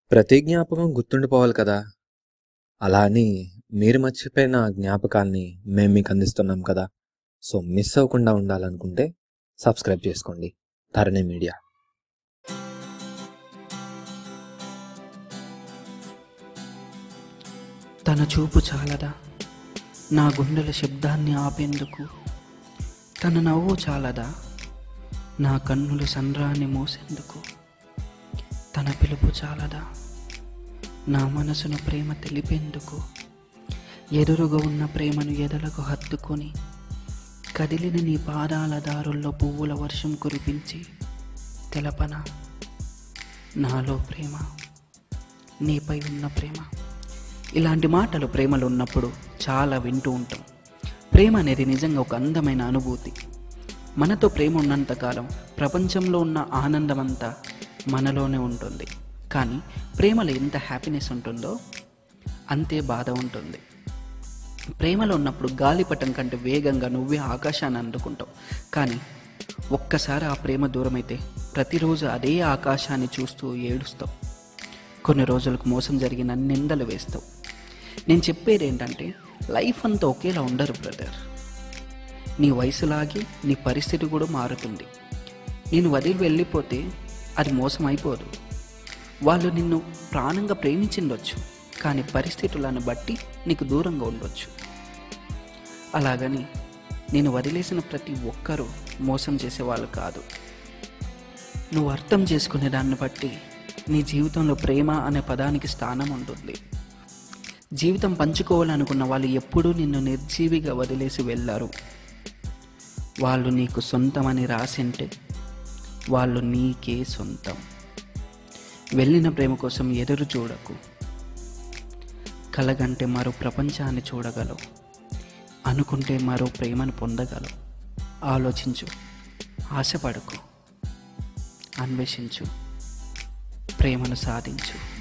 ప్రతి జ్ఞాపకం గుర్తుండిపోవాలి కదా! అలా అని మీరు మర్చిపోయిన ఆ జ్ఞాపకాల్ని మేము మీకు అందిస్తున్నాం కదా! సో, మిస్ అవ్వకుండా ఉండాలనుకుంటే సబ్స్క్రైబ్ చేసుకోండి. ధరణి మీడియా. తన చూపు చాలదా నా గుండెల శబ్దాన్ని ఆపేందుకు తన నవ్వు చాలదా నా కన్నుల సంద్రాన్ని మోసేందుకు తన పిలుపు చాలదా నా మనసును ప్రేమ తెలిపేందుకు ఎదురుగా ఉన్న ప్రేమను ఎదలకు హత్తుకొని కదిలిన నీ పాదాల దారుల్లో పువ్వుల వర్షం కురిపించి తెలపన నాలో ప్రేమ నీపై ఉన్న ప్రేమ ఇలాంటి మాటలు ప్రేమలో ఉన్నప్పుడు చాలా వింటూ ఉంటాం ప్రేమ అనేది నిజంగా ఒక అందమైన అనుభూతి మనతో ప్రేమ ఉన్నంతకాలం ప్రపంచంలో ఉన్న ఆనందమంతా మనలోనే ఉంటుంది కానీ ప్రేమలో ఎంత హ్యాపీనెస్ ఉంటుందో అంతే బాధ ఉంటుంది ప్రేమలో ఉన్నప్పుడు గాలిపటం కంటే వేగంగా నువ్వే ఆకాశాన్ని అందుకుంటావు కానీ ఒక్కసారి ఆ ప్రేమ దూరమైతే ప్రతిరోజు అదే ఆకాశాన్ని చూస్తూ ఏడుస్తావు కొన్ని రోజులకు మోసం జరిగిన నిందలు వేస్తావు నేను చెప్పేది ఏంటంటే లైఫ్ అంతా ఒకేలా ఉండరు బ్రదర్ నీ వయసులాగి నీ పరిస్థితి కూడా మారుతుంది నేను వదిలి వెళ్ళిపోతే అది మోసం అయిపోదు వాళ్ళు నిన్ను ప్రాణంగా ప్రేమించిండొచ్చు కానీ పరిస్థితులను బట్టి నీకు దూరంగా ఉండొచ్చు అలాగని నేను వదిలేసిన ప్రతి ఒక్కరూ మోసం చేసేవాళ్ళు కాదు నువ్వు అర్థం చేసుకునే దాన్ని బట్టి నీ జీవితంలో ప్రేమ అనే పదానికి స్థానం ఉంటుంది జీవితం పంచుకోవాలనుకున్న వాళ్ళు ఎప్పుడూ నిన్ను నిర్జీవిగా వదిలేసి వెళ్ళారు వాళ్ళు నీకు సొంతమని రాసింటే వాళ్ళు నీకే సొంతం వెళ్ళిన ప్రేమ కోసం ఎదురు చూడకు కలగంటే మరో ప్రపంచాన్ని చూడగలవు అనుకుంటే మరో ప్రేమను పొందగలవు ఆలోచించు ఆశపడకు అన్వేషించు ప్రేమను సాధించు